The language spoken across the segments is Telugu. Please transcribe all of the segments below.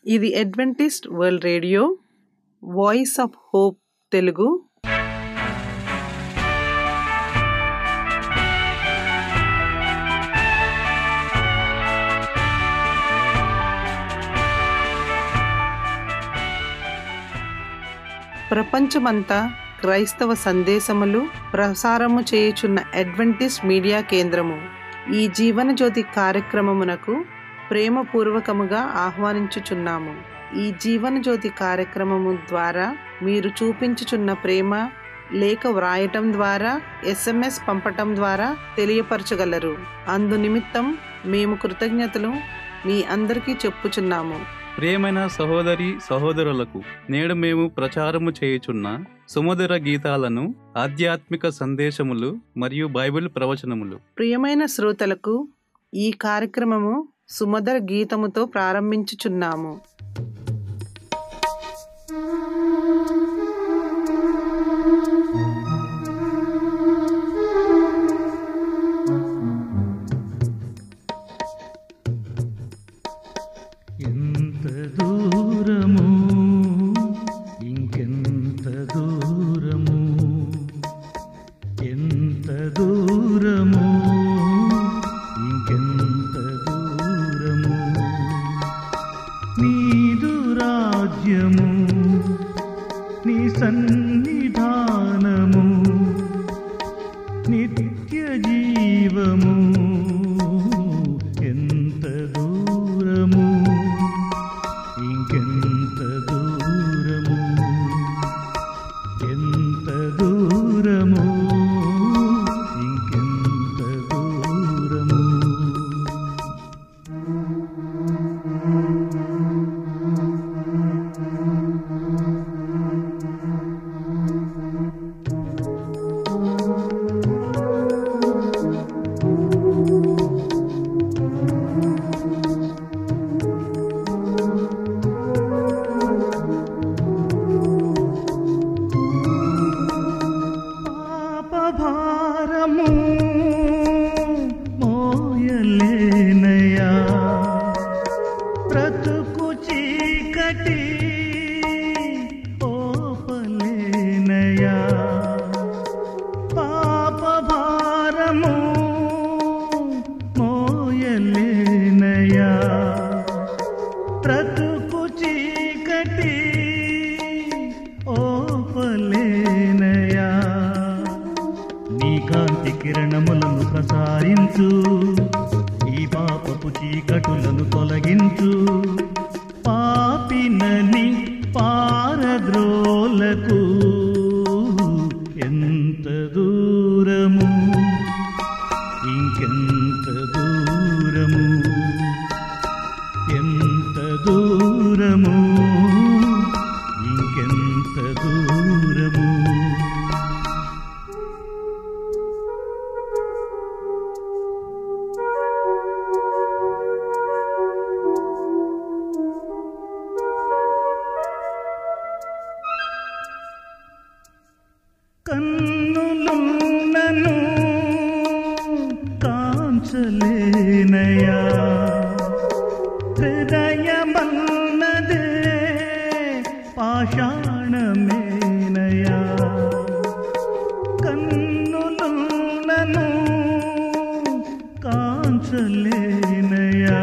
ఇది Adventist World Radio Voice of Hope Telugu ప్రపంచమంతా క్రైస్తవ సందేశములు ప్రసారము చేయుచున్న అడ్వెంటిస్ట్ మీడియా కేంద్రము ఈ జీవన జ్యోతి కార్యక్రమమునకు ప్రేమపూర్వకముగా ఆహ్వానించుచున్నాము ఈ జీవన జ్యోతి కార్యక్రమము ద్వారా మీరు చూపించుచున్న ప్రేమ లేఖ వ్రాయటం ద్వారా ఎస్ఎంఎస్ పంపటం ద్వారా తెలియపరచగలరు అందు నిమిత్తం మేము కృతజ్ఞతలు మీ అందరికీ చెప్పుచున్నాము ప్రియమైన సహోదరి సహోదరులకు నేడు మేము ప్రచారము చేయుచున్న సుమధుర గీతాలను ఆధ్యాత్మిక సందేశములు మరియు బైబిల్ ప్రవచనములు ప్రియమైన శ్రోతలకు ఈ కార్యక్రమము సుమధుర గీతముతో ప్రారంభించుచున్నాము ఎంత దూరము ఇంకెంత దూరము ఎంత దూరము ఇంకెంత దూరము నీదు రాజ్యము నీ సన్నిధానము నిత్య జీవము ఎంత దూరము ఇంకెంత దూరము ఎంత దూరము ఇంకెంత దూరము పాపభారము మోయలేనయా బ్రతుకు చీకటి ఓపలేనయా పాపభారము మోయలేనయా బ్రతుకు చీకటి ఓపలేనయా నీ కాంతి కిరణములను ప్రసారించు ఈ పాపపు చీకటులను తొలగించు పాపినని పారద్రోలకు ఎంత దూరము ఇంకెంత దూరము ఎంత దూరము ఇంకెంత దూరము కన్నులున్నను కాంచలేనయా హృదయమన్నదే పాషాణమేనయా కన్నులున్నను కాంచలేనయా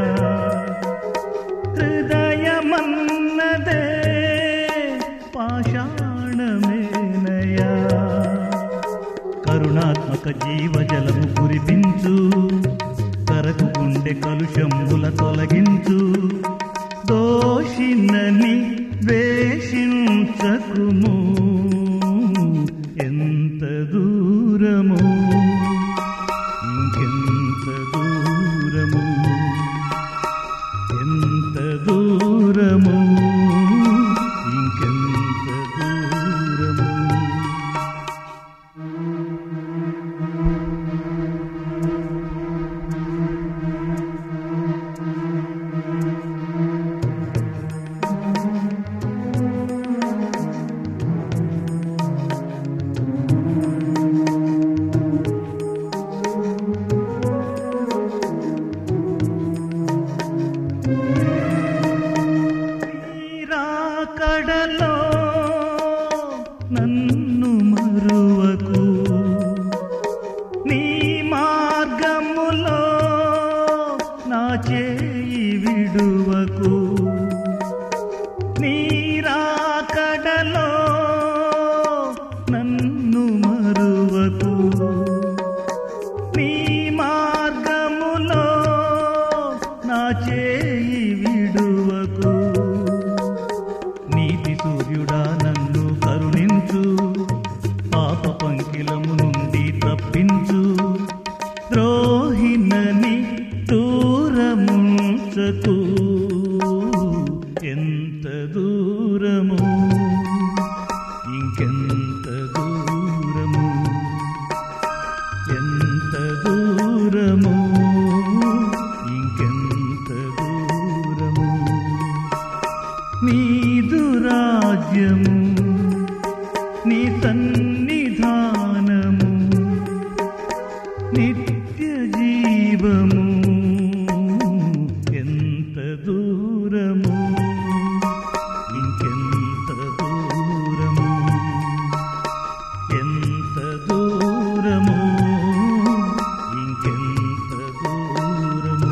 హృదయమన్నదే పాషాణమేనయా కరుణాత్మక జీవజలము కురిపించు కరకు గుండె కలుషముల తొలగించు దోషినని వేషించకుము ఎంత దూరము ఇంకెంత దూరము ఎంత దూరము ఇంకెంత దూరము నిమ్మకు నీతి సూర్యుడా నన్ను కరుణించు పాప పంకిలము నుండి తప్పించు ద్రోహినని దూరముంచకు ఎంత దూరము ఇంకెంత దూరము ఎంత దూరము ఇంకెంత దూరము నీదు రాజ్యము నీ సన్నిధానము నిత్య జీవము ఎంత దూరము ఇంకెంత దూరము ఎంత దూరము ఇంకెంత దూరము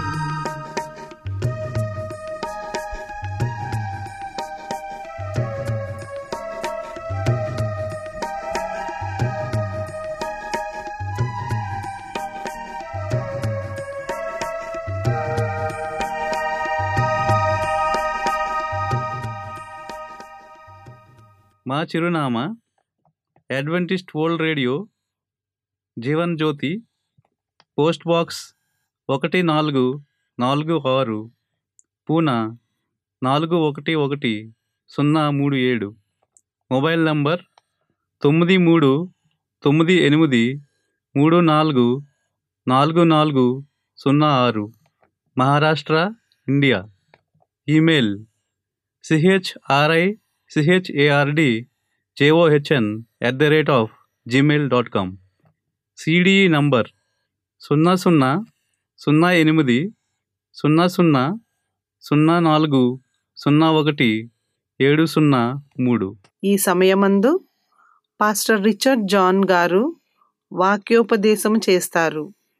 మా చిరునామా Adventist World Radio Jeevan Jyoti post box ఒకటి నాలుగు నాలుగు ఆరు పూనా నాలుగు ఒకటి ఒకటి సున్నా మూడు ఏడు మొబైల్ నంబర్ తొమ్మిది మూడు తొమ్మిది ఎనిమిది మూడు నాలుగు నాలుగు నాలుగు సున్నా ఆరు Maharashtra India email CHRI CHARD JOHN at the rate of Gmail dot com CDE number సున్నా సున్నా సున్నా ఎనిమిది సున్నా సున్నా సున్నా నాలుగు సున్నా ఒకటి ఏడు సున్నా మూడు ఈ సమయమందు పాస్టర్ రిచర్డ్ జాన్ గారు వాక్యోపదేశం చేస్తారు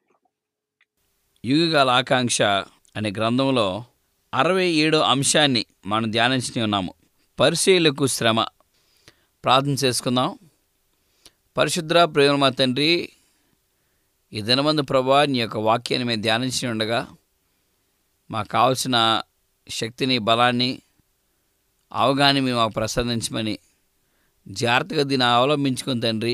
యుగకాల ఆకాంక్ష అనే గ్రంథంలో అరవై ఏడో అంశాన్ని మనం ధ్యానించి ఉన్నాము పరిశీలకు శ్రమ ప్రార్థన చేసుకుందాం పరిశుద్ర ప్రేమ మా తండ్రి ఈ దినమందు ప్రభా నీ యొక్క వాక్యాన్ని మేము ధ్యానించి ఉండగా మాకు కావలసిన శక్తిని బలాన్ని అవగాహన మేము మాకు ప్రసాదించమని జాగ్రత్తగా దీన్ని అవలంబించుకుని తండ్రి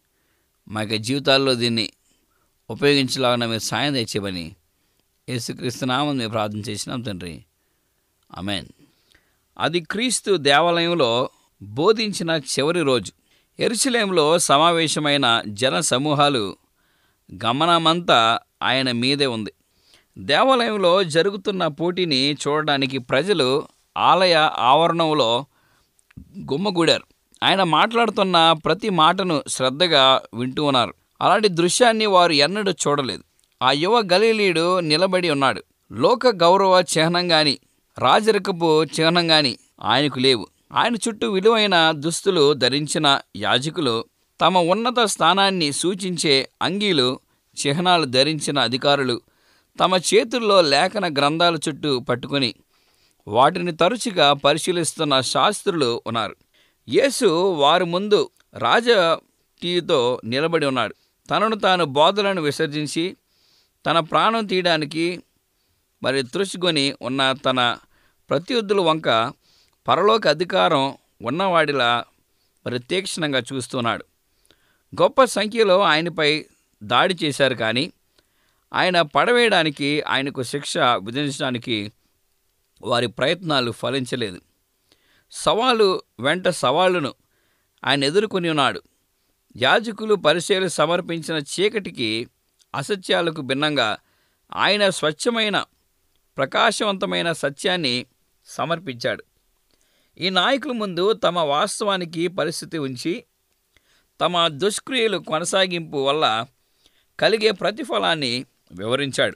మా యొక్క జీవితాల్లో దీన్ని ఉపయోగించలాగా మీరు సాయం తెచ్చేమని యేసుక్రీస్తు నామం మేము ప్రార్థన చేసినాం తండ్రి అమెన్ అది క్రీస్తు దేవాలయంలో బోధించిన చివరి రోజు ఎరుసలేంలో సమావేశమైన జన సమూహాలు గమనమంతా ఆయన మీదే ఉంది దేవాలయంలో జరుగుతున్న పోటీని చూడడానికి ప్రజలు ఆలయ ఆవరణంలో గుమ్మగూడారు ఆయన మాట్లాడుతున్న ప్రతి మాటను శ్రద్ధగా వింటూ ఉన్నారు అలాంటి దృశ్యాన్ని వారు ఎన్నడూ చూడలేదు ఆ యువ గలీలీయుడు నిలబడి ఉన్నాడు లోక గౌరవ చిహ్నం గాని రాజరికపు చిహ్నం గాని ఆయనకు లేవు ఆయన చుట్టూ విలువైన దుస్తులు ధరించిన యాజకులు తమ ఉన్నత స్థానాన్ని సూచించే అంగీలు చిహ్నాలు ధరించిన అధికారులు తమ చేతుల్లో లేఖన గ్రంథాల చుట్టూ పట్టుకొని వాటిని తరచుగా పరిశీలిస్తున్న శాస్త్రులు ఉన్నారు యేసు వారి ముందు రాజకీయతో నిలబడి ఉన్నాడు తనను తాను బోధలను విసర్జించి తన ప్రాణం తీయడానికి మరి త్రుచుకొని ఉన్న తన ప్రత్యర్థుల వంక పరలోక అధికారం ఉన్నవాడిలా మరి తీక్షణంగా చూస్తున్నాడు గొప్ప సంఖ్యలో ఆయనపై దాడి చేశారు కానీ ఆయన పడవేయడానికి ఆయనకు శిక్ష విధించడానికి వారి ప్రయత్నాలు ఫలించలేదు సవాలు వెంట సవాళ్ళను ఆయన ఎదుర్కొని ఉన్నాడు యాజకులు పరిశీలి సమర్పించిన చీకటికి అసత్యాలకు భిన్నంగా ఆయన స్వచ్ఛమైన ప్రకాశవంతమైన సత్యాన్ని సమర్పించాడు ఈ నాయకుల ముందు తమ వాస్తవానికి పరిస్థితి ఉంచి తమ దుష్క్రియలు కొనసాగింపు వల్ల కలిగే ప్రతిఫలాన్ని వివరించాడు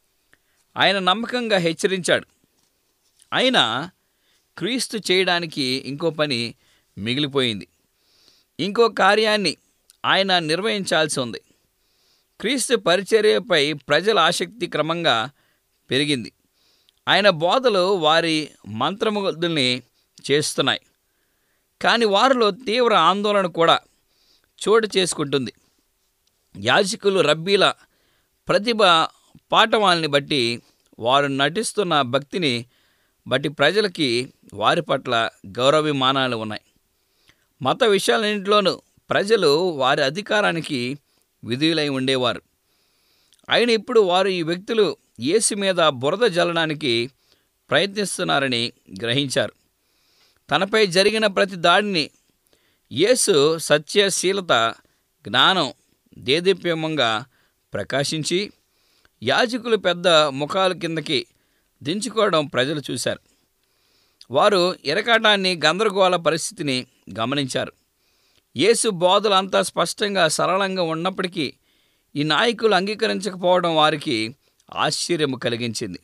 ఆయన నమ్మకంగా హెచ్చరించాడు అయినా క్రీస్తు చేయడానికి ఇంకో పని మిగిలిపోయింది ఇంకో కార్యాన్ని ఆయన నిర్వహించాల్సి ఉంది క్రీస్తు పరిచర్యపై ప్రజల ఆసక్తి క్రమంగా పెరిగింది ఆయన బోధలు వారి మంత్రముగ్ధుల్ని చేస్తున్నాయి కానీ వారిలో తీవ్ర ఆందోళన కూడా చోటు చేసుకుంటుంది యాజకులు రబ్బీల ప్రతిభ పాఠవాల్ని బట్టి వారు నటిస్తున్న భక్తిని బట్టి ప్రజలకి వారి పట్ల గౌరవాభిమానాలు ఉన్నాయి మత విషయాలన్నింటిలోనూ ప్రజలు వారి అధికారానికి విధులై ఉండేవారు అయిన ఇప్పుడు వారు ఈ వ్యక్తులు యేసు మీద బురద జల్లడానికి ప్రయత్నిస్తున్నారని గ్రహించారు తనపై జరిగిన ప్రతి దాడిని యేసు సత్యశీలత జ్ఞానం దేదీప్యమంగా ప్రకాశించి యాజకులు పెద్ద ముఖాల కిందకి దించుకోవడం ప్రజలు చూశారు వారు ఎరకాటాన్ని గందరగోళ పరిస్థితిని గమనించారు యేసు బోధలు అంతా స్పష్టంగా సరళంగా ఉన్నప్పటికీ ఈ నాయకులు అంగీకరించకపోవడం వారికి ఆశ్చర్యం కలిగించింది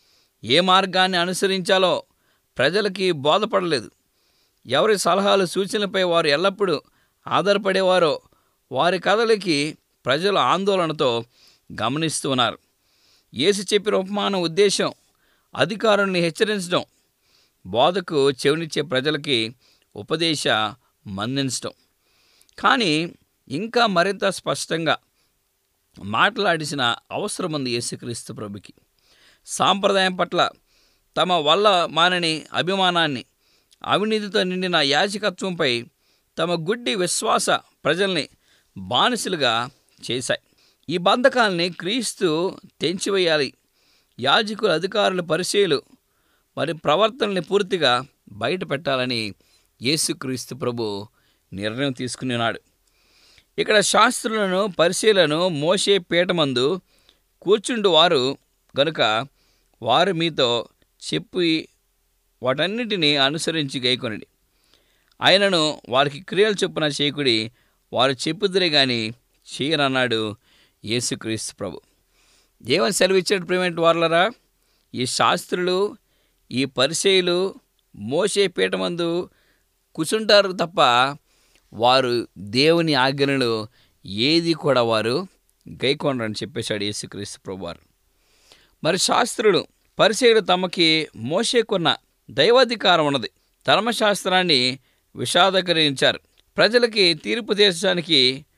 ఏ మార్గాన్ని అనుసరించాలో ప్రజలకి బోధపడలేదు ఎవరి సలహాలు సూచనలపై వారు ఎల్లప్పుడూ ఆధారపడేవారో వారి కథలకి ప్రజలు ఆందోళనతో గమనిస్తూ ఉన్నారు యేసు చెప్పిన ఉపమానం ఉద్దేశం అధికారుల్ని హెచ్చరించడం బోధకు చెవినిచ్చే ప్రజలకి ఉపదేశ మందించడం కానీ ఇంకా మరింత స్పష్టంగా మాట్లాడిసిన అవసరం ఉంది యేసుక్రీస్తు ప్రభుకి సాంప్రదాయం పట్ల తమ వల్ల మానని అభిమానాన్ని అవినీతితో నిండిన యాజకత్వంపై తమ గుడ్డి విశ్వాస ప్రజల్ని బానిసలుగా చేశాయి ఈ బంధకాల్ని క్రీస్తు తెంచివేయాలి యాజకుల అధికారుల పరిచయలు మరి ప్రవర్తనని పూర్తిగా బయట పెట్టాలని యేసుక్రీస్తు ప్రభు నిర్ణయం తీసుకున్నాడు ఇక్కడ శాస్త్రులను పరిశీలను మోసే పీఠమందు కూర్చుండు వారు గనుక వారు మీతో చెప్పి వాటన్నిటినీ అనుసరించి గైకొనడి ఆయనను వారికి క్రియలు చొప్పున చేయకుడి వారు చెప్పుదురే గాని చేయరన్నాడు యేసుక్రీస్తు ప్రభు ఏమని సెలవిచ్చాడు ప్రేమేంటి వార్లరా ఈ శాస్త్రులు ఈ పరిచయులు మోసే పీఠమందు కూర్చుంటారు తప్ప వారు దేవుని ఆజ్ఞలు ఏది కూడా వారు గైకొనరని చెప్పేశాడు యేసుక్రీస్తు ప్రభువారు మరి శాస్త్రులు పరిచయులు తమకి మోసేకున్న దైవాధికారం ఉన్నది ధర్మశాస్త్రాన్ని విషాదకరించారు ప్రజలకి తీర్పు తీర్చడానికి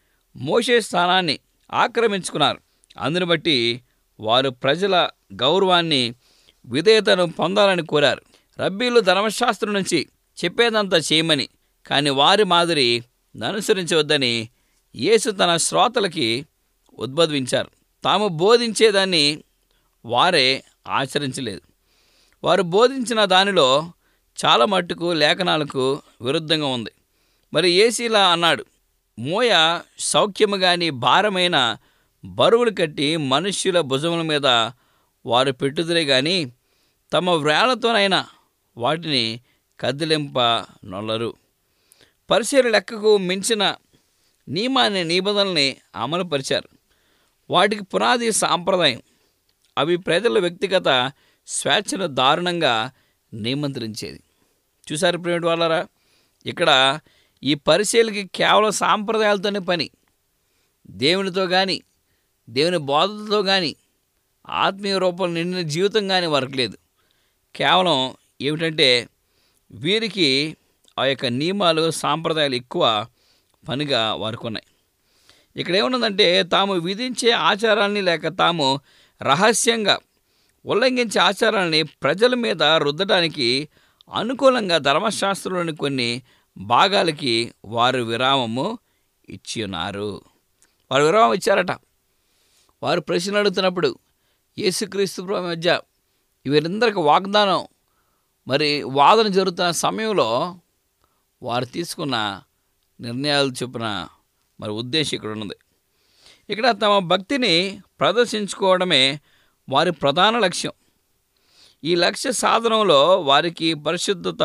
మోసే స్థానాన్ని ఆక్రమించుకున్నారు అందుని బట్టి వారు ప్రజల గౌరవాన్ని విధేయతను పొందాలని కోరారు రబ్బీలు ధర్మశాస్త్రం నుంచి చెప్పేదంతా చేయమని కానీ వారి మాదిరి అనుసరించవద్దని యేసు తన శ్రోతలకి ఉద్బోధించారు తాము బోధించేదాన్ని వారే ఆచరించలేదు వారు బోధించిన దానిలో చాలా మట్టుకు లేఖనాలకు విరుద్ధంగా ఉంది మరి ఏసీలా అన్నాడు మోయ సౌఖ్యము గాని భారమైన బరువులు కట్టి మనుష్యుల భుజముల మీద వారు పెట్టుదురే గాని తమ వ్రేళ్లతోనైనా వాటిని కదిలింప నొల్లరు పరిశీల లెక్కకు మించిన నియమాన్ని నిబంధనల్ని అమలుపరిచారు వాటికి పునాది సాంప్రదాయం అవి ప్రజల వ్యక్తిగత స్వేచ్ఛను దారుణంగా నియంత్రించేది చూసారు ప్రేమిటి వాళ్ళరా ఇక్కడ ఈ పరిశీలకి కేవలం సాంప్రదాయాలతోనే పని దేవునితో కానీ దేవుని బోధతో కానీ ఆత్మీయ రూపంలో నిండిన జీవితం కానీ వారికి లేదు కేవలం ఏమిటంటే వీరికి ఆ యొక్క నియమాలు సాంప్రదాయాలు ఎక్కువ పనిగా వారికి ఉన్నాయి ఇక్కడ ఏమున్నదంటే తాము విధించే ఆచారాల్ని లేక తాము రహస్యంగా ఉల్లంఘించే ఆచారాలని ప్రజల మీద రుద్దడానికి అనుకూలంగా ధర్మశాస్త్రంలోని కొన్ని భాగాలకి వారు విరామము ఇచ్చి ఉన్నారు వారు విరామం ఇచ్చారట వారు ప్రశ్నలు అడుగుతున్నప్పుడు యేసుక్రీస్తు ప్రభు మధ్య వీరందరికి వాగ్దానం మరి వాదన జరుగుతున్న సమయంలో వారు తీసుకున్న నిర్ణయాలు చొప్పున మరి ఉద్దేశం ఇక్కడ ఉన్నది ఇక్కడ తమ భక్తిని ప్రదర్శించుకోవడమే వారి ప్రధాన లక్ష్యం ఈ లక్ష్య సాధనంలో వారికి పరిశుద్ధత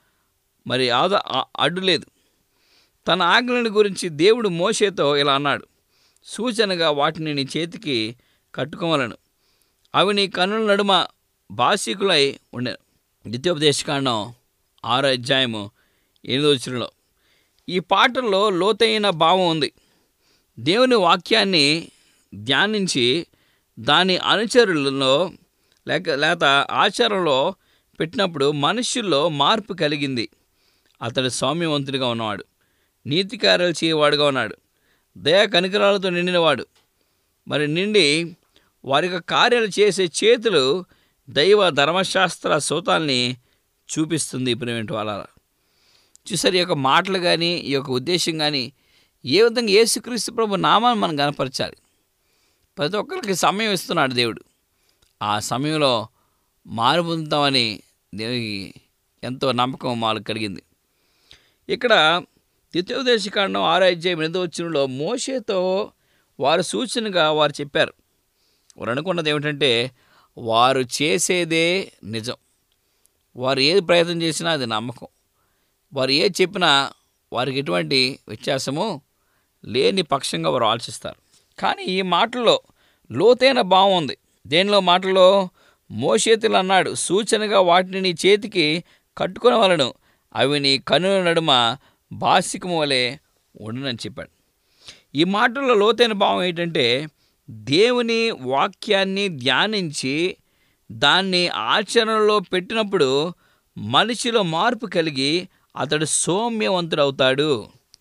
మరి ఆద ఆ- అడ్డు లేదు తన ఆజ్ఞల గురించి దేవుడు మోషేతో ఇలా అన్నాడు సూచనగా వాటిని నీ చేతికి కట్టుకోవాలను అవి నీ కన్నుల నడుమ భాషికులై ఉండే ద్వితీయోపదేశకాండం ఆరో అధ్యాయము ఎనిమిదో వచ్చినలో ఈ పాటల్లో లోతైన భావం ఉంది దేవుని వాక్యాన్ని ధ్యానించి దాని అనుచరులలో లేక లేక ఆచారంలో పెట్టినప్పుడు మనుష్యుల్లో మార్పు కలిగింది అతడు సౌమ్యవంతుడిగా ఉన్నవాడు నీతి కార్యాలు చేయవాడుగా ఉన్నాడు దయా కనికరాలతో నిండినవాడు మరి నిండి వారి యొక్క కార్యాలు చేసే చేతులు దైవ ధర్మశాస్త్ర సూతాల్ని చూపిస్తుంది ప్రేమిటి వాళ్ళ చూసారు ఈ యొక్క మాటలు కానీ ఈ యొక్క ఉద్దేశం కానీ ఏ విధంగా యేసుక్రీస్తు ప్రభు నామాన్ని మనం కనపరచాలి ప్రతి ఒక్కరికి సమయం ఇస్తున్నాడు దేవుడు ఆ సమయంలో మారు పొందుతామని దేవునికి ఎంతో నమ్మకం మాకు కలిగింది ఇక్కడ ద్వితీయోదేశకాండం ఆరాధ్యాయం ఎనిమిదో వచ్చినలో మోషేతో వారు సూచనగా వారు చెప్పారు వారు అనుకున్నది ఏమిటంటే వారు చేసేదే నిజం వారు ఏది ప్రయత్నం చేసినా అది నమ్మకం వారు ఏది చెప్పినా వారికి ఎటువంటి వ్యత్యాసము లేని పక్షంగా వారు ఆలోచిస్తారు కానీ ఈ మాటల్లో లోతైన భావం ఉంది దేనిలో మాటలో మోషేతులు అన్నాడు సూచనగా వాటిని నీ చేతికి కట్టుకునే వలను అవి నీ కనుల నడుమ బాసికము వలె ఉండునని చెప్పాడు ఈ మాటల్లో లోతైన భావం ఏంటంటే దేవుని వాక్యాన్ని ధ్యానించి దాన్ని ఆచరణలో పెట్టినప్పుడు మనిషిలో మార్పు కలిగి అతడు సౌమ్యవంతుడవుతాడు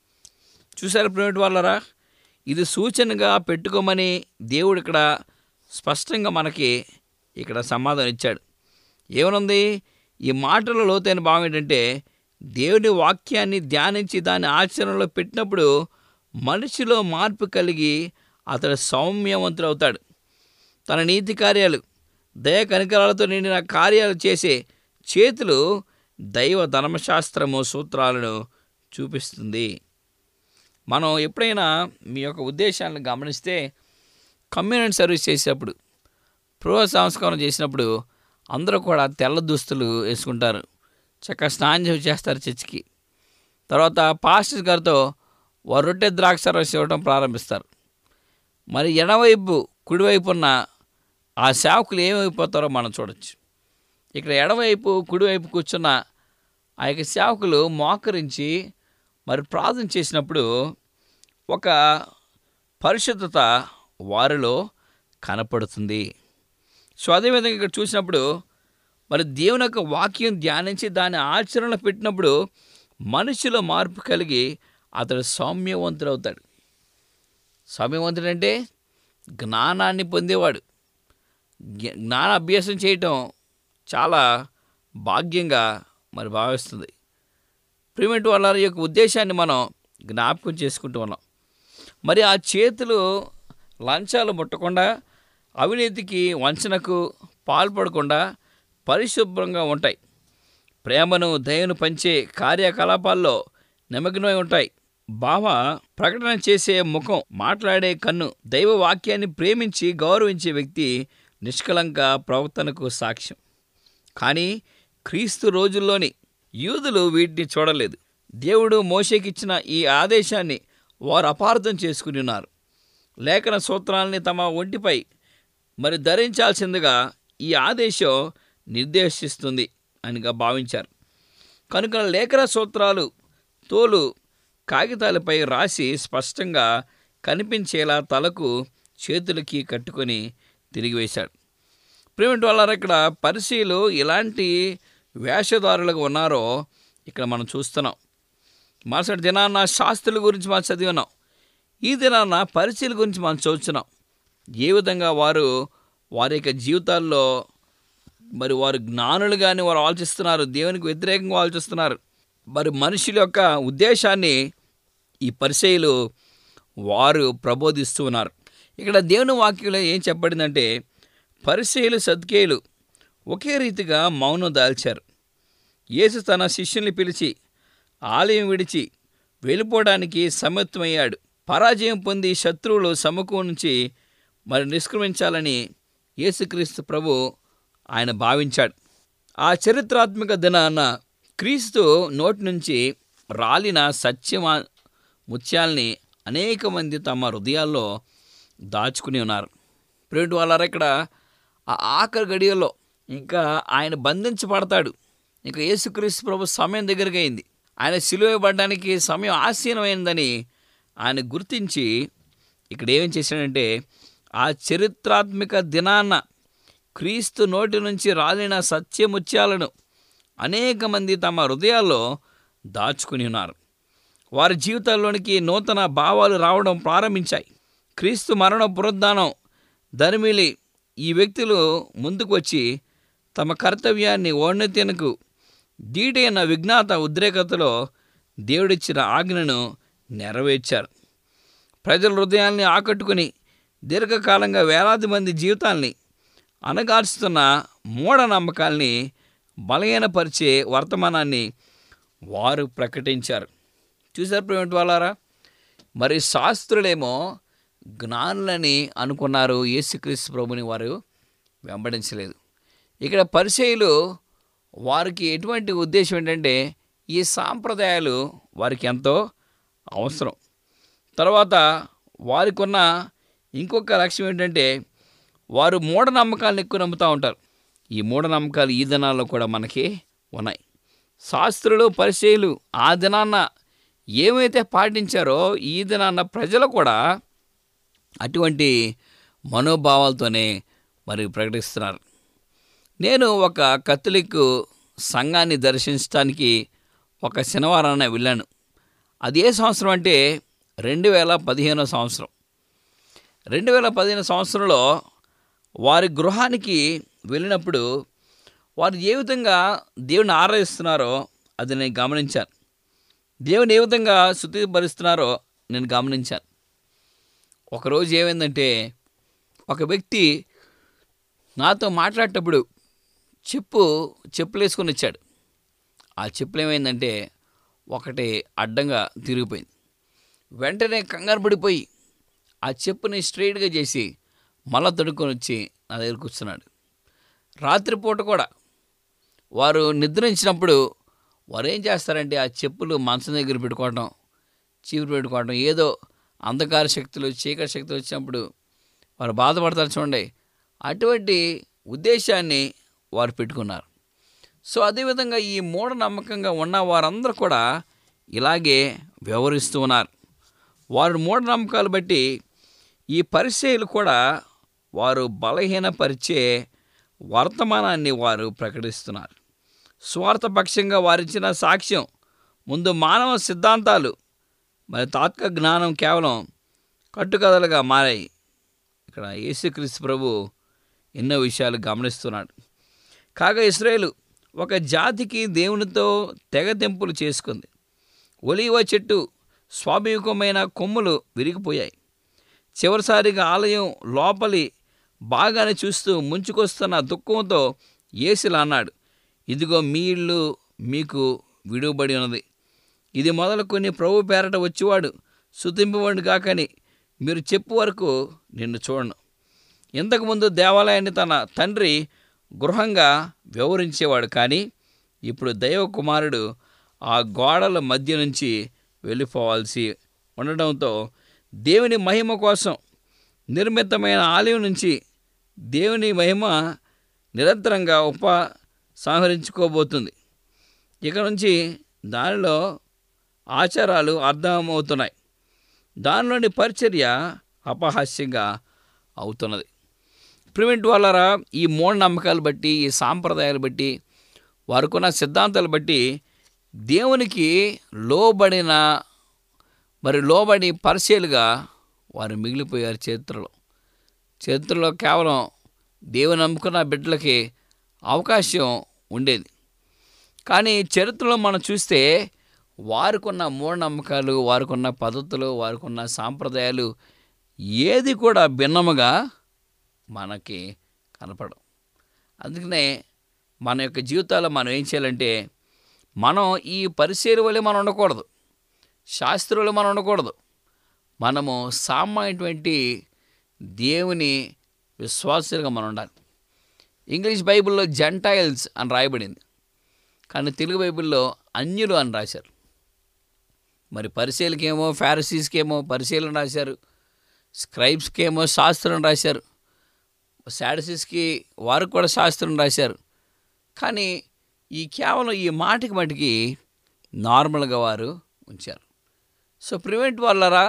చూసారు ప్రైవేట్ వాళ్ళరా ఇది సూచనగా పెట్టుకోమని దేవుడు ఇక్కడ స్పష్టంగా మనకి ఇక్కడ సమాధానం ఇచ్చాడు ఏమనుంది ఈ మాటల లోతైన భావం ఏంటంటే దేవుని వాక్యాన్ని ధ్యానించి దాన్ని ఆచరణలో పెట్టినప్పుడు మనిషిలో మార్పు కలిగి అతడు సౌమ్యవంతుడు అవుతాడు తన నీతి కార్యాలు దయ కనికరాలతో నిండిన కార్యాలు చేసే చేతులు దైవ ధర్మశాస్త్రము సూత్రాలను చూపిస్తుంది మనం ఎప్పుడైనా మీ యొక్క ఉద్దేశాలను గమనిస్తే కమ్యూనిటీ సర్వీస్ చేసేటప్పుడు పూర్వ సంస్కారం చేసినప్పుడు అందరూ కూడా తెల్ల దుస్తులు వేసుకుంటారు చక్కగా స్నానం చేసి చేస్తారు చర్చికి తర్వాత పాస్టర్ గారితో వారు రొట్టె ద్రాక్ష రసం ఇవ్వడం ప్రారంభిస్తారు మరి ఎడవైపు కుడివైపు ఉన్న ఆ సేవకులు ఏమైపోతారో మనం చూడొచ్చు ఇక్కడ ఎడవైపు కుడివైపు కూర్చున్న ఆ యొక్క సేవకులు మోకరించి మరి ప్రార్థన చేసినప్పుడు ఒక పరిశుద్ధత వారిలో కనపడుతుంది సో అదేవిధంగా ఇక్కడ చూసినప్పుడు మరి దేవుని యొక్క వాక్యం ధ్యానించి దాన్ని ఆచరణలో పెట్టినప్పుడు మనిషిలో మార్పు కలిగి అతడు సౌమ్యవంతుడు అవుతాడు సౌమ్యవంతుడు అంటే జ్ఞానాన్ని పొందేవాడు జ్ఞ- జ్ఞాన అభ్యాసం చేయటం చాలా భాగ్యంగా మరి భావిస్తుంది ప్రిమెంట్ వాళ్ళ యొక్క ఉద్దేశాన్ని మనం జ్ఞాపకం చేసుకుంటూ ఉన్నాం మరి ఆ చేతులు లంచాలు ముట్టకుండా అవినీతికి వంచనకు పాల్పడకుండా పరిశుభ్రంగా ఉంటాయి ప్రేమను దయను పంచే కార్యకలాపాల్లో నిమగ్నమై ఉంటాయి భావ ప్రకటన చేసే ముఖం మాట్లాడే కన్ను దైవ వాక్యాన్ని ప్రేమించి గౌరవించే వ్యక్తి నిష్కలంక ప్రవర్తనకు సాక్ష్యం కానీ క్రీస్తు రోజుల్లోని యూదులు వీటిని చూడలేదు దేవుడు మోషేకిచ్చిన ఈ ఆదేశాన్ని వారు అపార్థం చేసుకుని ఉన్నారు లేఖన సూత్రాల్ని తమ ఒంటిపై మరి ధరించాల్సిందిగా ఈ ఆదేశం నిర్దేశిస్తుంది అనిగా భావించారు కనుక లేఖన సూత్రాలు తోలు కాగితాలపై రాసి స్పష్టంగా కనిపించేలా తలకు చేతులకి కట్టుకొని తిరిగి వేశాడు ప్రేమిటి వాళ్ళ ఇక్కడ పరిశీలు ఎలాంటి వేషధారులుగా ఉన్నారో ఇక్కడ మనం చూస్తున్నాం మరుసటి దినాన్న శాస్త్రుల గురించి మనం చదివి ఉన్నాం ఈ దినాన్న పరిచయల గురించి మనం చదువుతున్నాం ఏ విధంగా వారు వారి యొక్క జీవితాల్లో మరి వారు జ్ఞానులుగానే వారు ఆలోచిస్తున్నారు దేవునికి వ్యతిరేకంగా ఆలోచిస్తున్నారు మరి మనుషుల యొక్క ఉద్దేశాన్ని ఈ పరిచయులు వారు ప్రబోధిస్తూ ఉన్నారు ఇక్కడ దేవుని వాక్యంలో ఏం చెప్పబడిందంటే పరిచయులు సద్కేయులు ఒకే రీతిగా మౌనం దాల్చారు యేసు తన శిష్యుల్ని పిలిచి ఆలయం విడిచి వెళ్ళిపోవడానికి సమ్మతమయ్యాడు పరాజయం పొంది శత్రువులు సముఖం నుంచి మరి నిష్క్రమించాలని యేసుక్రీస్తు ప్రభు ఆయన భావించాడు ఆ చరిత్రాత్మక దినాన క్రీస్తు నోటి నుంచి రాలిన సత్యమా ముత్యాల్ని అనేక మంది తమ హృదయాల్లో దాచుకుని ఉన్నారు ప్రేమిటి వాళ్ళారా ఇక్కడ ఆ ఆఖరి గడియల్లో ఇంకా ఆయన బంధించబడతాడు ఇంకా యేసుక్రీస్తు ప్రభు సమయం దగ్గరికి అయింది ఆయన సిలువేయబడడానికి సమయం ఆసీనమైందని ఆయన గుర్తించి ఇక్కడ ఏం చేశాడంటే ఆ చరిత్రాత్మక దినాన్న క్రీస్తు నోటి నుంచి రాలిన సత్యముత్యాలను అనేక మంది తమ హృదయాల్లో దాచుకుని ఉన్నారు వారి జీవితాల్లోనికి నూతన భావాలు రావడం ప్రారంభించాయి క్రీస్తు మరణ పునరుద్ధానం ధర్మిలి ఈ వ్యక్తులు ముందుకు వచ్చి తమ కర్తవ్యాన్ని ఓన్నతెనకు ధీటైన విజ్ఞాత ఉద్రేకతలో దేవుడిచ్చిన ఆజ్ఞను నెరవేర్చారు ప్రజల హృదయాల్ని ఆకట్టుకుని దీర్ఘకాలంగా వేలాది మంది జీవితాల్ని అనగార్చుతున్న మూఢనమ్మకాల్ని బలహీనపరిచే వర్తమానాన్ని వారు ప్రకటించారు చూసారు ప్రేమిటి వాళ్ళారా మరి శాస్త్రులేమో జ్ఞానులని అనుకున్నారు యేసుక్రీస్తు ప్రభుని వారు వెంబడించలేదు ఇక్కడ పరిచయులు వారికి ఎటువంటి ఉద్దేశం ఏంటంటే ఈ సాంప్రదాయాలు వారికి ఎంతో అవసరం తర్వాత వారికి ఉన్న ఇంకొక లక్ష్యం ఏంటంటే వారు మూఢనమ్మకాలను ఎక్కువ నమ్ముతూ ఉంటారు ఈ మూఢనమ్మకాలు ఈ దినాల్లో కూడా మనకి ఉన్నాయి శాస్త్రులు పరిచయులు ఆ దినాన్న ఏమైతే పాటించారో ఈ దినాన్న ప్రజలు కూడా అటువంటి మనోభావాలతోనే మరి ప్రకటిస్తున్నారు నేను ఒక కథలిక్ సంఘాన్ని దర్శించడానికి ఒక శనివారాన వెళ్ళాను అది ఏ సంవత్సరం అంటే రెండు వేల పదిహేనో సంవత్సరం రెండు వేల పదిహేను సంవత్సరంలో వారి గృహానికి వెళ్ళినప్పుడు వారు ఏ విధంగా దేవుని ఆరాధిస్తున్నారో అది నేను గమనించాను దేవుని ఏ విధంగా శుద్ధిపరుస్తున్నారో నేను గమనించాను ఒకరోజు ఏమైందంటే ఒక వ్యక్తి నాతో మాట్లాడేటప్పుడు చెప్పు చెప్పులు వేసుకొని వచ్చాడు ఆ చెప్పులు ఏమైందంటే ఒకటి అడ్డంగా తిరిగిపోయింది వెంటనే కంగారు పడిపోయి ఆ చెప్పుని స్ట్రైట్గా చేసి మళ్ళా తొడుక్కొని వచ్చి నా దగ్గర కూర్చున్నాడు రాత్రిపూట కూడా వారు నిద్రించినప్పుడు వారు ఏం చేస్తారంటే ఆ చెప్పులు మంచం దగ్గర పెట్టుకోవడం చీపురు పెట్టుకోవడం ఏదో అంధకార శక్తులు చీకటి శక్తులు వచ్చినప్పుడు వారు బాధపడతారు చూడండి అటువంటి ఉద్దేశాన్ని వారు పెట్టుకున్నారు సో అదేవిధంగా ఈ మూఢనమ్మకంగా ఉన్న వారందరూ కూడా ఇలాగే వ్యవహరిస్తూ ఉన్నారు వారి మూఢనమ్మకాలు బట్టి ఈ పరిచయలు కూడా వారు బలహీనపరిచే వర్తమానాన్ని వారు ప్రకటిస్తున్నారు స్వార్థపక్షంగా వారిచ్చిన సాక్ష్యం ముందు మానవ సిద్ధాంతాలు మరి తాత్విక జ్ఞానం కేవలం కట్టుకథలుగా మారాయి ఇక్కడ యేసుక్రీస్తు ప్రభు ఎన్నో విషయాలు గమనిస్తున్నాడు కాగా ఇస్రాయేలు ఒక జాతికి దేవునితో తెగతెంపులు చేసుకుంది ఒలివ చెట్టు స్వాభావికమైన కొమ్ములు విరిగిపోయాయి చివరిసారిగా ఆలయం లోపలి బాగానే చూస్తూ ముంచుకొస్తున్న దుఃఖంతో ఏసిలా అన్నాడు ఇదిగో మీ ఇల్లు మీకు విడువబడి ఉన్నది ఇది మొదలుకొని ప్రభు పేరట వచ్చేవాడు శుతింపవాడు కాకని మీరు చెప్పు వరకు నిన్ను చూడను ఇంతకుముందు దేవాలయాన్ని తన తండ్రి గృహంగా వ్యవహరించేవాడు కానీ ఇప్పుడు దైవ కుమారుడు ఆ గోడల మధ్య నుంచి వెళ్ళిపోవాల్సి ఉండడంతో దేవుని మహిమ కోసం నిర్మితమైన ఆలయం నుంచి దేవుని మహిమ నిరంతరంగా ఉప సంహరించుకోబోతుంది ఇక నుంచి దానిలో ఆచారాలు అర్థమవుతున్నాయి దానిలోని పరిచర్య అపహాస్యంగా అవుతున్నది ప్రివెంట్ వాళ్ళరా ఈ మూఢనమ్మకాలు బట్టి ఈ సాంప్రదాయాలు బట్టి వారికున్న సిద్ధాంతాలు బట్టి దేవునికి లోబడిన మరి లోబడి పరిచయలుగా వారు మిగిలిపోయారు చరిత్రలో చరిత్రలో కేవలం దేవుని నమ్ముకున్న బిడ్డలకి అవకాశం ఉండేది కానీ చరిత్రలో మనం చూస్తే వారికున్న మూఢనమ్మకాలు వారికున్న పద్ధతులు వారికున్న సాంప్రదాయాలు ఏది కూడా భిన్నముగా మనకి కనపడం అందుకనే మన యొక్క జీవితాల్లో మనం ఏం చేయాలంటే మనం ఈ పరిశీలి వల్ల మనం ఉండకూడదు శాస్త్రులు మనం ఉండకూడదు మనము సామాన్యటువంటి దేవుని విశ్వాసులుగా మనం ఉండాలి ఇంగ్లీష్ బైబిల్లో జెంటైల్స్ అని రాయబడింది కానీ తెలుగు బైబిల్లో అన్యులు అని రాశారు మరి పరిశీలకేమో ఫారసీస్కేమో పరిశీలన రాశారు స్క్రైబ్స్కేమో శాస్త్రం రాశారు శాడసిస్కి వారు కూడా శాస్త్రం రాశారు కానీ ఈ కేవలం ఈ మాటికి మటుకి నార్మల్గా వారు ఉంచారు సో ప్రివెంట్ వాళ్ళరా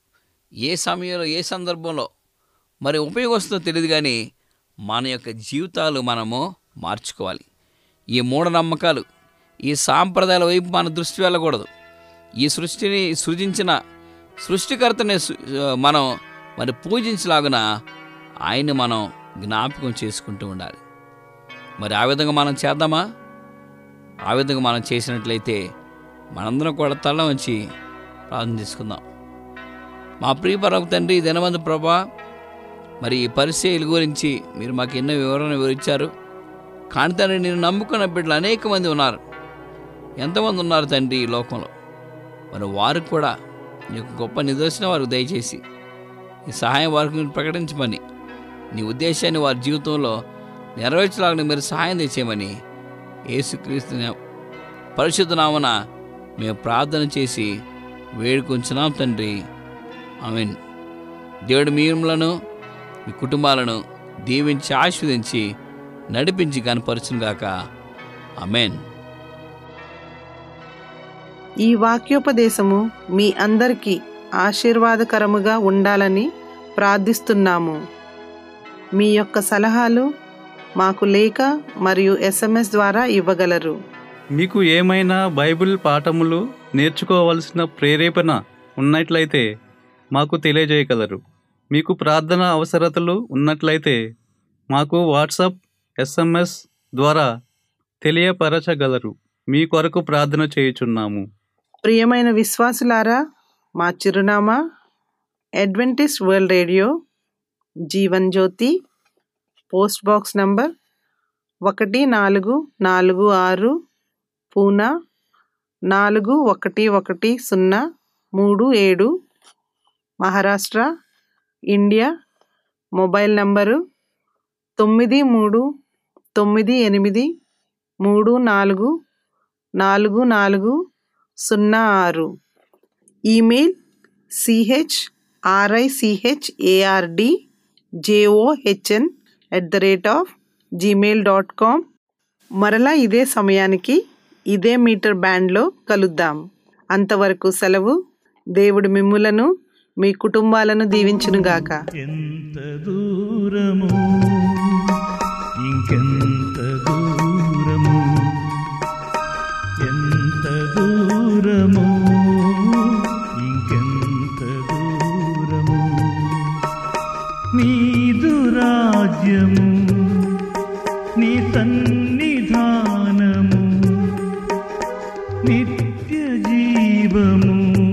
ఏ సమయంలో ఏ సందర్భంలో మరి ఉపయోగం వస్తుందో తెలియదు కానీ మన యొక్క జీవితాలు మనము మార్చుకోవాలి ఈ మూఢనమ్మకాలు ఈ సాంప్రదాయాల వైపు మన దృష్టి వెళ్ళకూడదు ఈ సృష్టిని సృజించిన సృష్టికర్తని సు- మనం మరి పూజించలాగున ఆయన్ని మనం జ్ఞాపకం చేసుకుంటూ ఉండాలి మరి ఆ విధంగా మనం చేద్దామా ఆ విధంగా మనం చేసినట్లయితే మనందరం కూడా తల వంచి ప్రార్థన చేసుకుందాం మా ప్రియ పరమ తండ్రి ఈ దినమంది ప్రభా మరి ఈ పరిచయల గురించి మీరు మాకు ఎన్నో వివరణ వివరించారు కానీ తండ్రి నేను నమ్ముకున్న బిడ్డలు అనేక మంది ఉన్నారు ఎంతమంది ఉన్నారు తండ్రి ఈ లోకంలో మరి వారు కూడా నీ యొక్క గొప్ప నిదర్శనం వారికి దయచేసి ఈ సహాయం వారికి మీరు ప్రకటించమని నీ ఉద్దేశాన్ని వారి జీవితంలో నెరవేర్చలాగిన మీరు సహాయం తెచ్చేయమని యేసుక్రీస్తు పరిశుద్ధ నామన మేము ప్రార్థన చేసి వేడుకొంచున్నాం తండ్రి ఆమెన్ దేవుడు మీరులను మీ కుటుంబాలను దీవించి ఆస్వాదించి నడిపించి కనపరచునుగాక ఆమెన్ ఈ వాక్యోపదేశము మీ అందరికీ ఆశీర్వాదకరముగా ఉండాలని ప్రార్థిస్తున్నాము మీ యొక్క సలహాలు మాకు లేఖ మరియు ఎస్ఎంఎస్ ద్వారా ఇవ్వగలరు మీకు ఏమైనా బైబిల్ పాఠములు నేర్చుకోవలసిన ప్రేరేపణ ఉన్నట్లయితే మాకు తెలియజేయగలరు మీకు ప్రార్థన అవసరతలు ఉన్నట్లయితే మాకు వాట్సాప్ ఎస్ఎంఎస్ ద్వారా తెలియపరచగలరు మీ కొరకు ప్రార్థన చేయుచున్నాము ప్రియమైన విశ్వాసులారా మా చిరునామా Adventist World Radio Jeevan Jyoti post box number ఒకటి నాలుగు నాలుగు ఆరు పూనా నాలుగు ఒకటి ఒకటి సున్నా మూడు ఏడు మహారాష్ట్ర ఇండియా మొబైల్ నంబరు తొమ్మిది మూడు తొమ్మిది ఎనిమిది మూడు నాలుగు నాలుగు నాలుగు సున్నా ఆరు email CH RICH ARD JOHN at the rate of Gmail dot com మరలా ఇదే సమయానికి ఇదే మీటర్ బ్యాండ్లో కలుద్దాం అంతవరకు సెలవు దేవుడు మిమ్ములను మీ కుటుంబాలను దీవించునుగాక ఎంత దూరము ఇంకెంత దూరము ఎంత దూరము ఇంకెంత దూరము నీదు రాజ్యము నీ సన్నిధానము నిత్య జీవము